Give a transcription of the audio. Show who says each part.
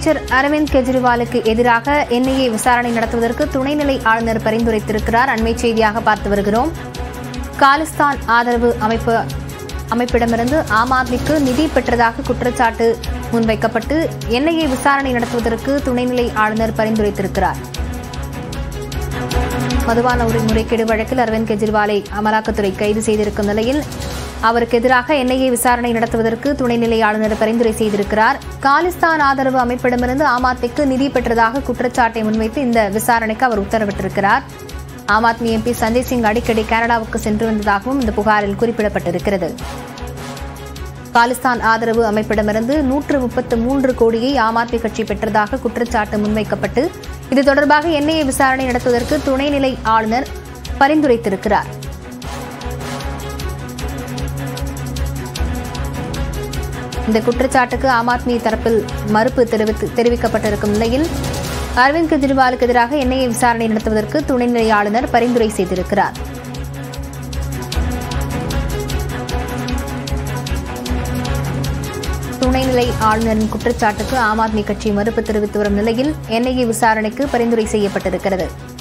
Speaker 1: முதலமைச்சர் அரவிந்த் கெஜ்ரிவாலுக்கு எதிராக என்ஐஏ விசாரணை நடத்துவதற்கு துணைநிலை ஆளுநர் பரிந்துரைத்திருக்கிறார் அண்மை செய்தியாக பார்த்து வருகிறோம் காலிஸ்தான் ஆதரவு அமைப்பு அமைப்பிடமிருந்து ஆம் ஆத்மிக்கு நிதி பெற்றதாக குற்றச்சாட்டு முன்வைக்கப்பட்டு என்ஐஏ விசாரணை நடத்துவதற்கு துணைநிலை ஆளுநர் பரிந்துரைத்திருக்கிறார் மதுபான உரி முறைகேடு வழக்கில் அரவிந்த் கெஜ்ரிவாலை அமலாக்கத்துறை கைது செய்திருக்கும் நிலையில் அவருக்கு எதிராக என்ஐஏ விசாரணை நடத்துவதற்கு துணைநிலை ஆளுநர் பரிந்துரை செய்திருக்கிறார் காலிஸ்தான் ஆதரவு அமைப்பிடமிருந்து ஆம் ஆத்மிக்கு நிதி பெற்றதாக குற்றச்சாட்டை முன்வைத்து இந்த விசாரணைக்கு அவர் உத்தரவிட்டிருக்கிறார் ஆம் ஆத்மி எம்பி சஞ்சய் சிங் அடிக்கடி கனடாவுக்கு சென்று வந்ததாகவும் இந்த புகாரில் குறிப்பிடப்பட்டிருக்கிறது காலிஸ்தான் ஆதரவு அமைப்பிடமிருந்து நூற்று முப்பத்து மூன்று கோடியை ஆம் ஆத்மி கட்சி பெற்றதாக குற்றச்சாட்டு முன்வைக்கப்பட்டு இது தொடர்பாக என்ஐஏ விசாரணை நடத்துவதற்கு துணைநிலை ஆளுநர் பரிந்துரைத்திருக்கிறார் இந்த குற்றச்சாட்டுக்கு ஆம் ஆத்மி தரப்பில் மறுப்பு தெரிவித்து தெரிவிக்கப்பட்டிருக்கும் நிலையில் அரவிந்த் கெஜ்ரிவாலுக்கு எதிராக என்ஐஏ விசாரணை நடத்துவதற்கு துணைநிலை ஆளுநர் பரிந்துரை செய்திருக்கிறார் துணைநிலை ஆளுநரின் குற்றச்சாட்டுக்கு ஆம் ஆத்மி கட்சி மறுப்பு தெரிவித்து வரும் நிலையில் என்ஐஏ விசாரணைக்கு பரிந்துரை செய்யப்பட்டிருக்கிறது